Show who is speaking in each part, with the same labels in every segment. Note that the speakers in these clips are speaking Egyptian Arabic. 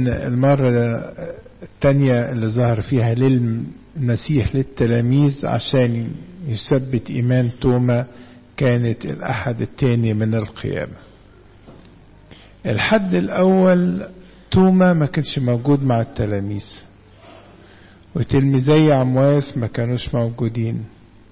Speaker 1: المرة التانية اللي ظهر فيها للمسيح للتلاميذ عشان يثبت إيمان توما كانت الأحد التاني من القيامة الحد الأول توما ما كانش موجود مع التلاميذ وتلميذي عمواس ما كانوش موجودين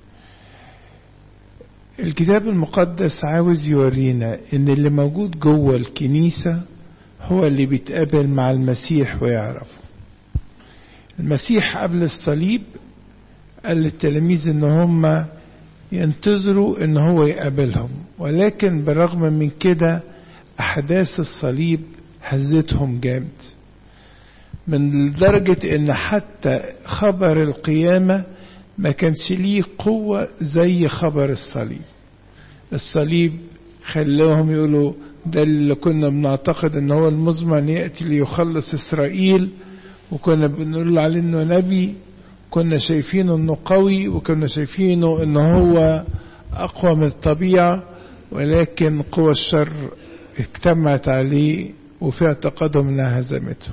Speaker 1: الكتاب المقدس عاوز يورينا ان اللي موجود جوه الكنيسة هو اللي بيتقابل مع المسيح ويعرفه المسيح قبل الصليب قال للتلاميذ ان هم ينتظروا ان هو يقابلهم ولكن بالرغم من كده احداث الصليب هزتهم جامد من درجة ان حتى خبر القيامة ما كانش ليه قوة زي خبر الصليب الصليب خلاهم يقولوا ده اللي كنا بنعتقد ان هو المزمن يأتي ليخلص اسرائيل وكنا بنقول عليه انه نبي كنا شايفينه انه قوي وكنا شايفينه انه هو اقوى من الطبيعة ولكن قوى الشر اجتمعت عليه وفي اعتقادهم انها هزمته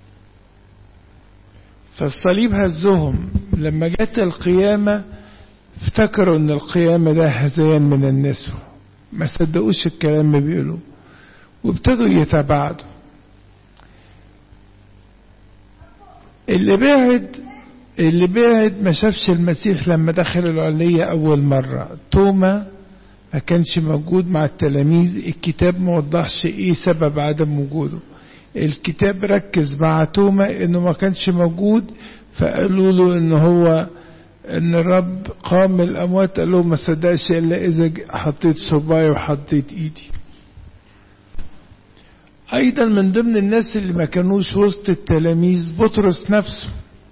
Speaker 1: فالصليب هزهم لما جت القيامة افتكروا ان القيامة ده هزيان من النسوة ما صدقوش الكلام اللي بيقولوا وابتدوا يتباعدوا اللي بعد اللي بعد ما شافش المسيح لما دخل العلية أول مرة توما ما كانش موجود مع التلاميذ الكتاب ما وضحش ايه سبب عدم وجوده الكتاب ركز مع توما انه ما كانش موجود فقالوا له ان هو ان الرب قام من الاموات قال له ما صدقش الا اذا حطيت صباعي وحطيت ايدي ايضا من ضمن الناس اللي ما كانوش وسط التلاميذ بطرس نفسه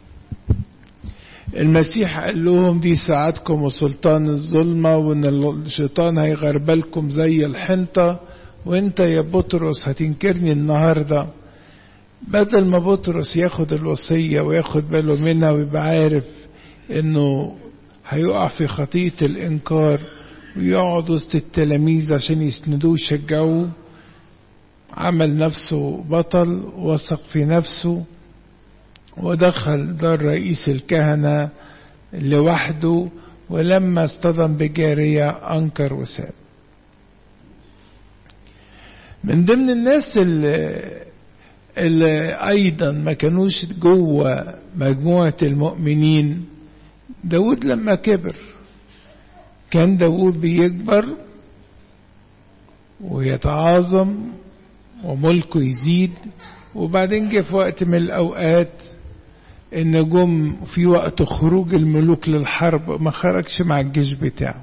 Speaker 1: المسيح قال لهم دي ساعتكم وسلطان الظلمة وان الشيطان هيغربلكم زي الحنطة وانت يا بطرس هتنكرني النهاردة بدل ما بطرس ياخد الوصية وياخد باله منها ويبقى عارف انه هيقع في خطية الانكار ويقعد وسط التلاميذ عشان يسندوه ويشجعوه عمل نفسه بطل وثق في نفسه ودخل دار رئيس الكهنة لوحده ولما اصطدم بجارية أنكر وساب من ضمن الناس اللي, اللي أيضا ما كانوش جوه مجموعة المؤمنين داود لما كبر كان داود بيكبر ويتعاظم وملكه يزيد وبعدين جه في وقت من الأوقات إن جم في وقت خروج الملوك للحرب ما خرجش مع الجيش بتاعه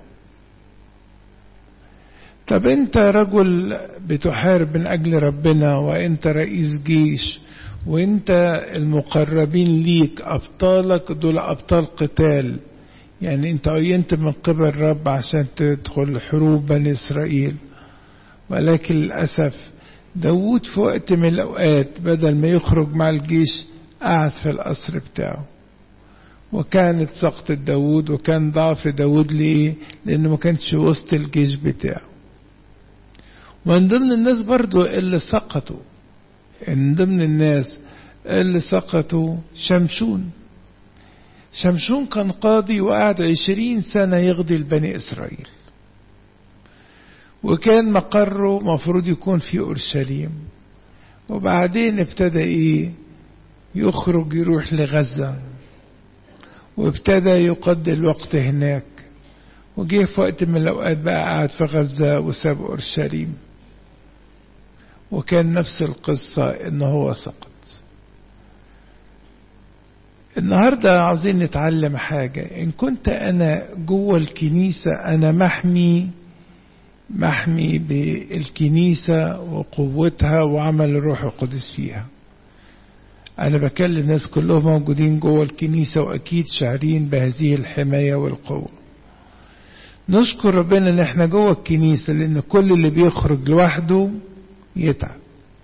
Speaker 1: طب انت رجل بتحارب من اجل ربنا وانت رئيس جيش وانت المقربين ليك ابطالك دول ابطال قتال يعني انت عينت من قبل رب عشان تدخل حروب بني اسرائيل ولكن للاسف داود في وقت من الاوقات بدل ما يخرج مع الجيش قعد في القصر بتاعه وكانت سقطة داود وكان ضعف داود ليه لانه ما كانش وسط الجيش بتاعه ومن ضمن الناس برضو اللي سقطوا من ضمن الناس اللي سقطوا شمشون شمشون كان قاضي وقعد عشرين سنة يغضي لبني إسرائيل وكان مقره مفروض يكون في أورشليم وبعدين ابتدى إيه يخرج يروح لغزة وابتدى يقضي الوقت هناك وجه في وقت من الأوقات بقى قعد في غزة وساب أورشليم وكان نفس القصة إن هو سقط النهاردة عاوزين نتعلم حاجة إن كنت أنا جوه الكنيسة أنا محمي محمي بالكنيسة وقوتها وعمل الروح القدس فيها أنا بكلم الناس كلهم موجودين جوه الكنيسة وأكيد شاعرين بهذه الحماية والقوة نشكر ربنا إن إحنا جوه الكنيسة لأن كل اللي بيخرج لوحده يتعب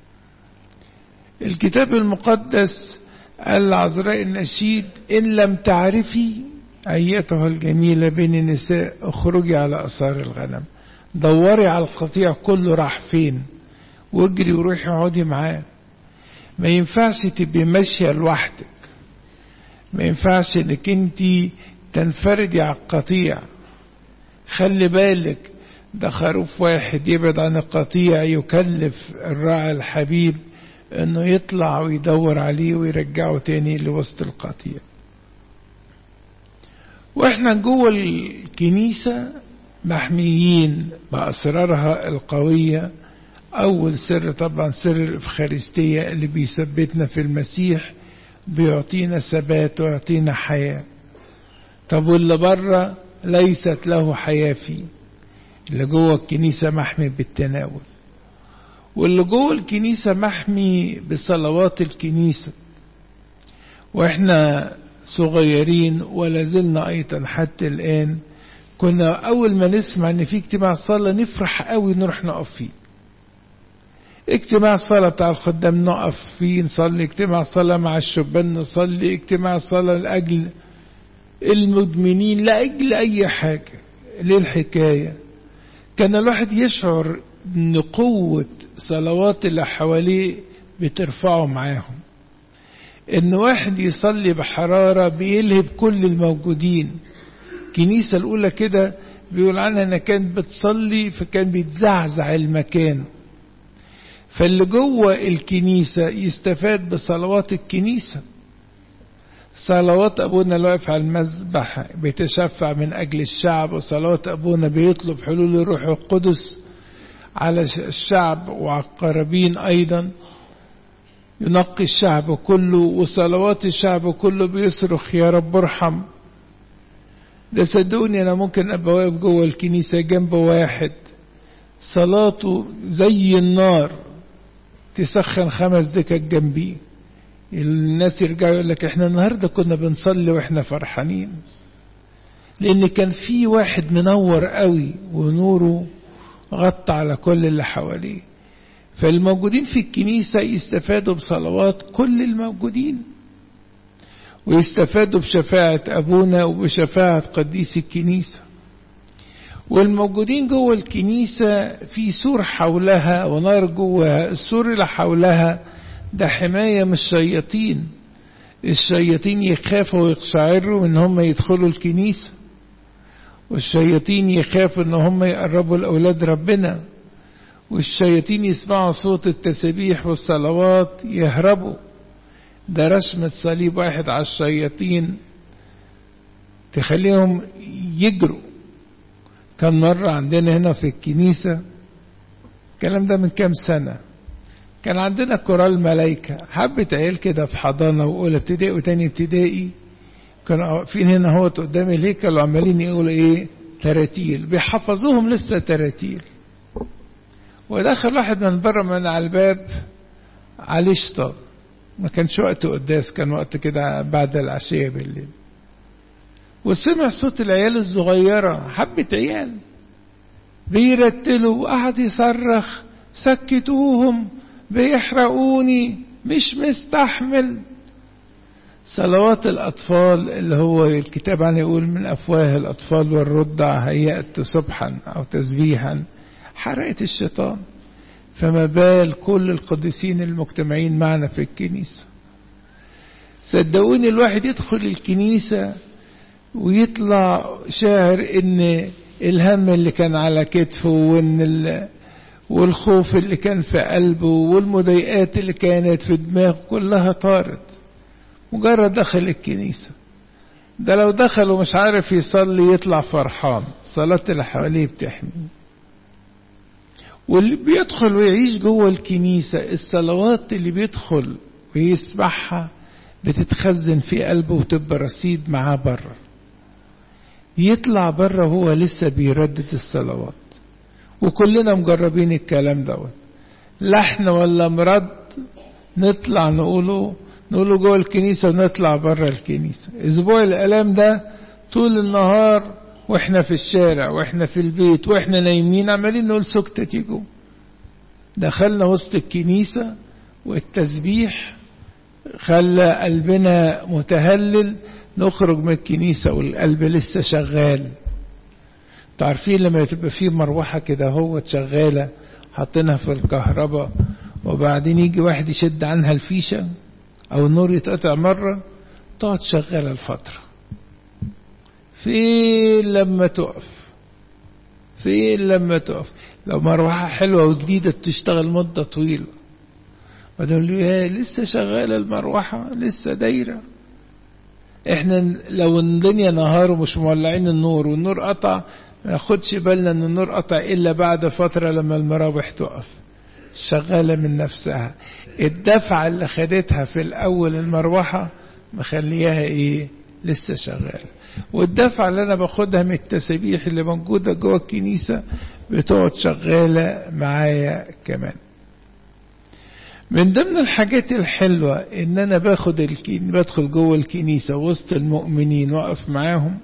Speaker 1: الكتاب المقدس قال لعذراء النشيد إن لم تعرفي أيتها الجميلة بين النساء اخرجي على أثار الغنم دوري على القطيع كله راح فين واجري وروحي اقعدي معاه ما ينفعش تبقي ماشية لوحدك ما ينفعش انك انت تنفردي على القطيع خلي بالك ده خروف واحد يبعد عن القطيع يكلف الراعي الحبيب انه يطلع ويدور عليه ويرجعه تاني لوسط القطيع واحنا جوه الكنيسة محميين بأسرارها القوية أول سر طبعا سر الإفخارستية اللي بيثبتنا في المسيح بيعطينا ثبات ويعطينا حياة طب واللي بره ليست له حياة فيه اللي جوه الكنيسة محمي بالتناول واللي جوه الكنيسة محمي بصلوات الكنيسة واحنا صغيرين ولا زلنا ايضا حتى الان كنا اول ما نسمع ان في اجتماع صلاة نفرح قوي نروح نقف فيه اجتماع صلاة بتاع الخدام نقف فيه نصلي اجتماع صلاة مع الشبان نصلي اجتماع صلاة لأجل المدمنين لأجل أي حاجة ليه الحكاية كان الواحد يشعر ان قوة صلوات اللي حواليه بترفعه معاهم ان واحد يصلي بحرارة بيلهب كل الموجودين الكنيسة الاولى كده بيقول عنها انها كانت بتصلي فكان بيتزعزع المكان فاللي جوه الكنيسة يستفاد بصلوات الكنيسة صلوات أبونا اللي واقف على المذبح بيتشفع من أجل الشعب وصلوات أبونا بيطلب حلول الروح القدس على الشعب وعلى القرابين أيضا ينقي الشعب كله وصلوات الشعب كله بيصرخ يا رب ارحم ده صدقوني أنا ممكن أبقى واقف جوه الكنيسة جنب واحد صلاته زي النار تسخن خمس دقايق جنبيه الناس يرجعوا يقول لك احنا النهارده كنا بنصلي واحنا فرحانين لان كان في واحد منور قوي ونوره غطى على كل اللي حواليه فالموجودين في الكنيسة يستفادوا بصلوات كل الموجودين ويستفادوا بشفاعة أبونا وبشفاعة قديس الكنيسة والموجودين جوه الكنيسة في سور حولها ونار جواها السور اللي حولها ده حماية من الشياطين الشياطين يخافوا ويقشعروا ان هم يدخلوا الكنيسة والشياطين يخافوا ان هم يقربوا لأولاد ربنا والشياطين يسمعوا صوت التسبيح والصلوات يهربوا ده رسمة صليب واحد على الشياطين تخليهم يجروا كان مرة عندنا هنا في الكنيسة الكلام ده من كام سنة كان عندنا كورال ملايكة حبة عيال كده في حضانة وأولى ابتدائي وتاني ابتدائي كانوا واقفين هنا هو قدام الهيكل وعمالين يقولوا ايه تراتيل بيحفظوهم لسه تراتيل ودخل واحد من بره من على الباب عليه شطان ما كانش وقت قداس كان وقت كده بعد العشية بالليل وسمع صوت العيال الصغيرة حبة عيال بيرتلوا وقعد يصرخ سكتوهم بيحرقوني مش مستحمل صلوات الأطفال اللي هو الكتاب عن يقول من أفواه الأطفال والرضع هيأت سبحا أو تسبيحا حرقت الشيطان فما بال كل القديسين المجتمعين معنا في الكنيسة صدقوني الواحد يدخل الكنيسة ويطلع شاعر ان الهم اللي كان على كتفه وان والخوف اللي كان في قلبه والمضايقات اللي كانت في دماغه كلها طارت مجرد دخل الكنيسة ده لو دخل ومش عارف يصلي يطلع فرحان الصلاة اللي حواليه بتحميه واللي بيدخل ويعيش جوه الكنيسة الصلوات اللي بيدخل ويسمعها بتتخزن في قلبه وتبقى رصيد معاه بره يطلع بره هو لسه بيردد الصلوات وكلنا مجربين الكلام دوت لحن ولا مرد نطلع نقوله نقوله جوه الكنيسة ونطلع بره الكنيسة اسبوع الالام ده طول النهار واحنا في الشارع واحنا في البيت واحنا نايمين عمالين نقول سكتة تيجوا دخلنا وسط الكنيسة والتسبيح خلى قلبنا متهلل نخرج من الكنيسة والقلب لسه شغال تعرفين لما تبقى فيه مروحة كده هو شغالة حاطينها في الكهرباء وبعدين يجي واحد يشد عنها الفيشة أو النور يتقطع مرة تقعد شغالة الفترة فين لما تقف فين لما تقف لو مروحة حلوة وجديدة تشتغل مدة طويلة بعدين يقول له لسه شغالة المروحة لسه دايرة احنا لو الدنيا نهار ومش مولعين النور والنور قطع ما ناخدش بالنا ان النور قطع الا بعد فترة لما المراوح تقف شغالة من نفسها الدفعة اللي خدتها في الاول المروحة مخليها ايه لسه شغالة والدفعة اللي انا باخدها من التسابيح اللي موجودة جوه الكنيسة بتقعد شغالة معايا كمان من ضمن الحاجات الحلوة ان انا باخد الكين بدخل جوه الكنيسة وسط المؤمنين واقف معاهم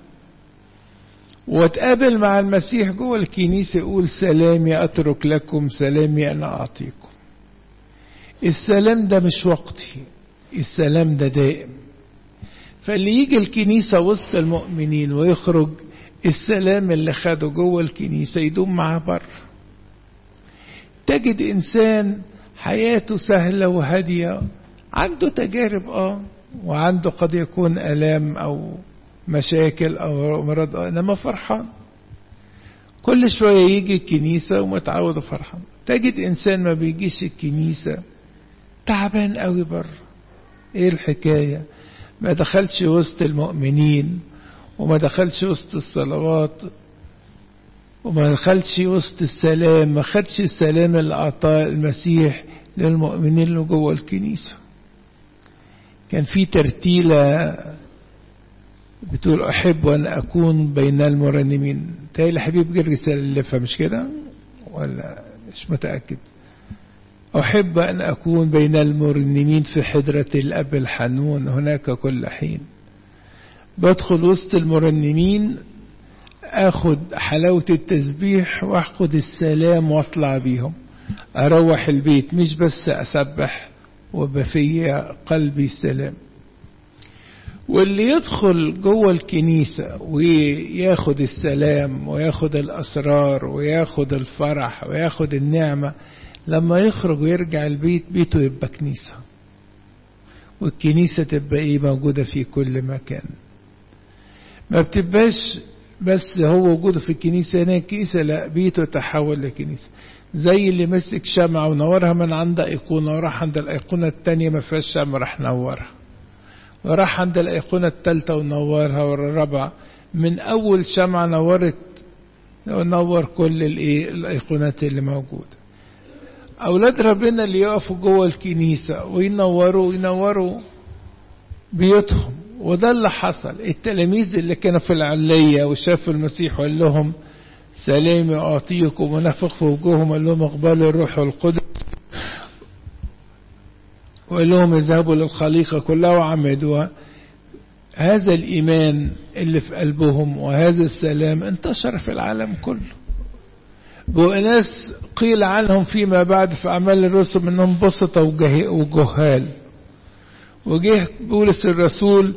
Speaker 1: واتقابل مع المسيح جوه الكنيسة يقول سلامي اترك لكم سلامي انا اعطيكم السلام ده مش وقتي السلام ده دائم فاللي يجي الكنيسة وسط المؤمنين ويخرج السلام اللي خده جوه الكنيسة يدوم معاه بره تجد انسان حياته سهلة وهادية عنده تجارب اه وعنده قد يكون ألام أو مشاكل أو مرض إنما فرحان كل شوية يجي الكنيسة ومتعود فرحان تجد إنسان ما بيجيش الكنيسة تعبان قوي بره إيه الحكاية ما دخلش وسط المؤمنين وما دخلش وسط الصلوات وما دخلش وسط السلام ما خدش السلام اللي أعطاه المسيح للمؤمنين اللي جوه الكنيسة كان في ترتيلة بتقول أحب أن أكون بين المرنمين تايل حبيب جه الرسالة اللي مش كده ولا مش متأكد أحب أن أكون بين المرنمين في حضرة الأب الحنون هناك كل حين بدخل وسط المرنمين اخد حلاوة التسبيح واخد السلام واطلع بيهم اروح البيت مش بس اسبح وبفي قلبي السلام واللي يدخل جوه الكنيسة وياخد السلام وياخد الأسرار وياخد الفرح وياخد النعمة لما يخرج ويرجع البيت بيته يبقى كنيسة والكنيسة تبقى ايه موجودة في كل مكان ما بتبقاش بس هو وجوده في الكنيسة هنا الكنيسة لا بيته تحول لكنيسة زي اللي مسك شمعة ونورها من عند أيقونة وراح عند الأيقونة التانية ما فيهاش شمع راح نورها وراح عند الأيقونة التالتة ونورها والرابعة من أول شمعة نورت نور كل الإيه الأيقونات اللي موجودة أولاد ربنا اللي يقفوا جوه الكنيسة وينوروا وينوروا بيوتهم وده اللي حصل التلاميذ اللي كانوا في العلية وشافوا المسيح وقال لهم سلامي أعطيكم ونفخ في وجوههم قال لهم اقبلوا الروح القدس وقال لهم اذهبوا للخليقة كلها وعمدوها هذا الإيمان اللي في قلبهم وهذا السلام انتشر في العالم كله بقوا ناس قيل عنهم فيما بعد في أعمال الرسل منهم بسطة وجهال وجه بولس الرسول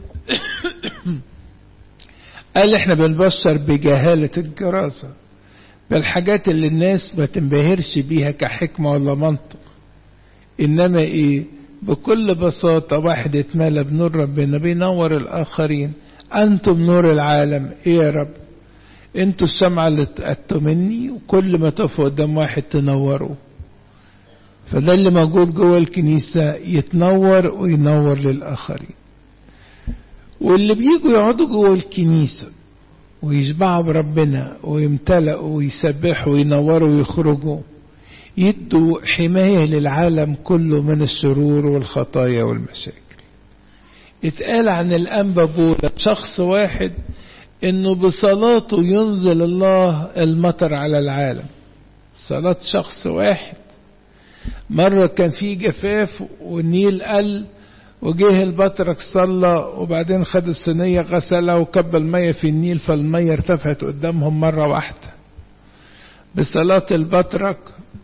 Speaker 1: قال احنا بنبشر بجهالة الجراسة بالحاجات اللي الناس ما تنبهرش بيها كحكمة ولا منطق انما ايه بكل بساطة واحد اتملى بنور ربنا بينور الاخرين انتم نور العالم ايه يا رب انتوا الشمعة اللي اتقدتوا مني وكل ما تقفوا قدام واحد تنوروا فده اللي موجود جوه الكنيسة يتنور وينور للآخرين واللي بيجوا يقعدوا جوه الكنيسة ويشبعوا بربنا ويمتلئوا ويسبحوا وينوروا ويخرجوا يدوا حماية للعالم كله من الشرور والخطايا والمشاكل اتقال عن الأنبا بولا شخص واحد انه بصلاته ينزل الله المطر على العالم صلاة شخص واحد مرة كان في جفاف والنيل قل وجه البطرك صلى وبعدين خد الصينية غسلها وكب المية في النيل فالمية ارتفعت قدامهم مرة واحدة بصلاة البطرك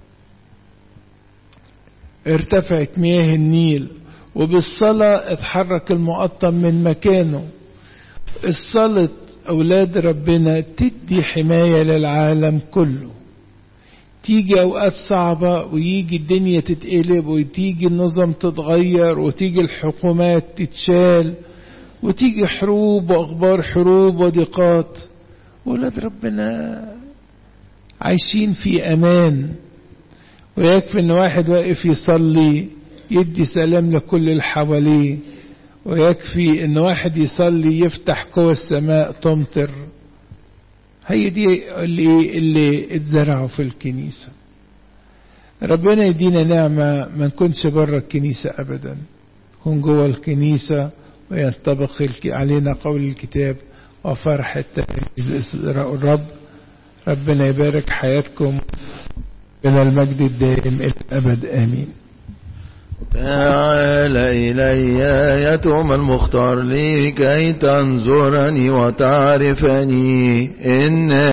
Speaker 1: ارتفعت مياه النيل وبالصلاة اتحرك المقطم من مكانه الصلاة أولاد ربنا تدي حماية للعالم كله تيجي أوقات صعبة ويجي الدنيا تتقلب وتيجي النظام تتغير وتيجي الحكومات تتشال وتيجي حروب وأخبار حروب وضيقات ولاد ربنا عايشين في أمان ويكفي ان واحد واقف يصلي يدي سلام لكل اللي حواليه ويكفي ان واحد يصلي يفتح قوى السماء تمطر هي دي اللي, اللي اتزرعوا في الكنيسة ربنا يدينا نعمة ما نكونش بره الكنيسة أبدا نكون جوه الكنيسة وينطبق علينا قول الكتاب وفرحة الرب ربنا يبارك حياتكم إلى المجد الدائم إلى الأبد آمين
Speaker 2: تعال إلي يتوم المختار لكي تنظرني وتعرفني إن